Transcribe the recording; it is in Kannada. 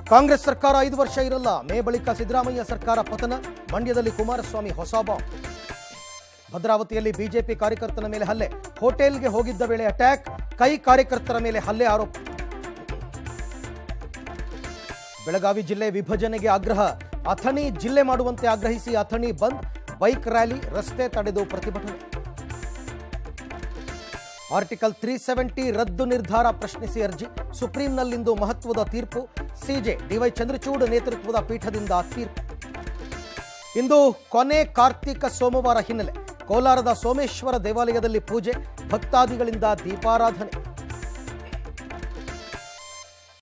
ಕಾಂಗ್ರೆಸ್ ಸರ್ಕಾರ ಐದು ವರ್ಷ ಇರಲ್ಲ ಮೇ ಬಳಿಕ ಸಿದ್ದರಾಮಯ್ಯ ಸರ್ಕಾರ ಪತನ ಮಂಡ್ಯದಲ್ಲಿ ಕುಮಾರಸ್ವಾಮಿ ಹೊಸ ಬಾಂಬ್ ಭದ್ರಾವತಿಯಲ್ಲಿ ಬಿಜೆಪಿ ಕಾರ್ಯಕರ್ತನ ಮೇಲೆ ಹಲ್ಲೆ ಹೋಟೆಲ್ಗೆ ಹೋಗಿದ್ದ ವೇಳೆ ಅಟ್ಯಾಕ್ ಕೈ ಕಾರ್ಯಕರ್ತರ ಮೇಲೆ ಹಲ್ಲೆ ಆರೋಪ ಬೆಳಗಾವಿ ಜಿಲ್ಲೆ ವಿಭಜನೆಗೆ ಆಗ್ರಹ ಅಥಣಿ ಜಿಲ್ಲೆ ಮಾಡುವಂತೆ ಆಗ್ರಹಿಸಿ ಅಥಣಿ ಬಂದ್ ಬೈಕ್ ರ್ಯಾಲಿ ರಸ್ತೆ ತಡೆದು ಪ್ರತಿಭಟನೆ ಆರ್ಟಿಕಲ್ ತ್ರೀ ಸೆವೆಂಟಿ ರದ್ದು ನಿರ್ಧಾರ ಪ್ರಶ್ನಿಸಿ ಅರ್ಜಿ ಸುಪ್ರೀಂನಲ್ಲಿಂದು ಮಹತ್ವದ ತೀರ್ಪು ಸಿಜೆ ಡಿವೈ ಚಂದ್ರಚೂಡ್ ನೇತೃತ್ವದ ಪೀಠದಿಂದ ತೀರ್ಪು ಇಂದು ಕೊನೆ ಕಾರ್ತಿಕ ಸೋಮವಾರ ಹಿನ್ನೆಲೆ ಕೋಲಾರದ ಸೋಮೇಶ್ವರ ದೇವಾಲಯದಲ್ಲಿ ಪೂಜೆ ಭಕ್ತಾದಿಗಳಿಂದ ದೀಪಾರಾಧನೆ